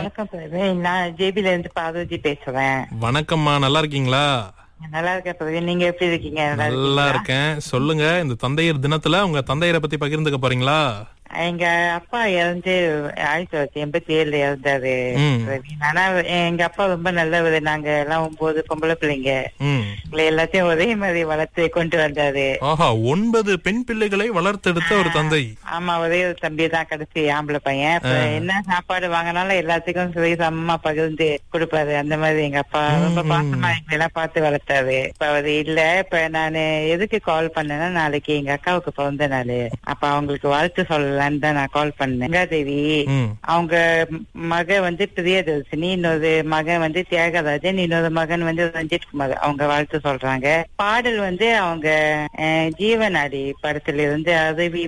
வணக்கம் பிரவீன் நான் ஜேபில இருந்து பார்வதி பேசுறேன் வணக்கம்மா நல்லா இருக்கீங்களா நல்லா இருக்கேன் பிரவீன் நீங்க எப்படி இருக்கீங்க நல்லா நல்லா இருக்கீங்களா? இருக்கேன் சொல்லுங்க இந்த தந்தையர் தினத்துல உங்க தந்தையரை பத்தி பகிர்ந்துக்க போறீங்களா எங்க அப்பா இறந்து ஆயிரத்தி தொள்ளாயிரத்தி எண்பத்தி ஏழுல இறந்தாரு ம். பிரவீன் ஆனா எங்க அப்பா ரொம்ப நல்லவர் நாங்க எல்லாம் ஒன்பது பொம்பளை பிள்ளைங்க ம் எங்களை எல்லாத்தையும் ஒரே மாதிரி வளர்த்து கொண்டு வந்தாரு ஆஹா ஒன்பது பெண் பிள்ளைகளை வளர்த்தெடுத்த ஒரு தந்தை ஆமா ஒரே ஒரு தம்பி தான் கடைசி ஆம்பளை பையன் இப்ப என்ன சாப்பாடு வாங்கினாலும் எல்லாத்துக்கும் சுவை சமமா பகிர்ந்து கொடுப்பாரு அந்த மாதிரி எங்க அப்பா ரொம்ப பாசமா எங்களை எல்லாம் பார்த்து வளர்த்தாரு இப்ப அவரு இல்ல இப்ப நானு எதுக்கு கால் பண்ணேன்னா நாளைக்கு எங்க அக்காவுக்கு பிறந்த நாள் அப்ப அவங்களுக்கு வாழ்த்து சொல்லலாம்னு தான் நான் கால் பண்ணேன் கங்காதேவி ம் அவங்க மக வந்து பிரியதர்சினி இன்னொரு மகன் வந்து தியாகராஜன் இன்னொரு மகன் வந்து ரஞ்சித் குமார் அவங்க வாழ்த்து சொல்றாங்க பாடல் வந்து அவங்க அஹ், ஜீவனாடி படத்துல இருந்து அருவி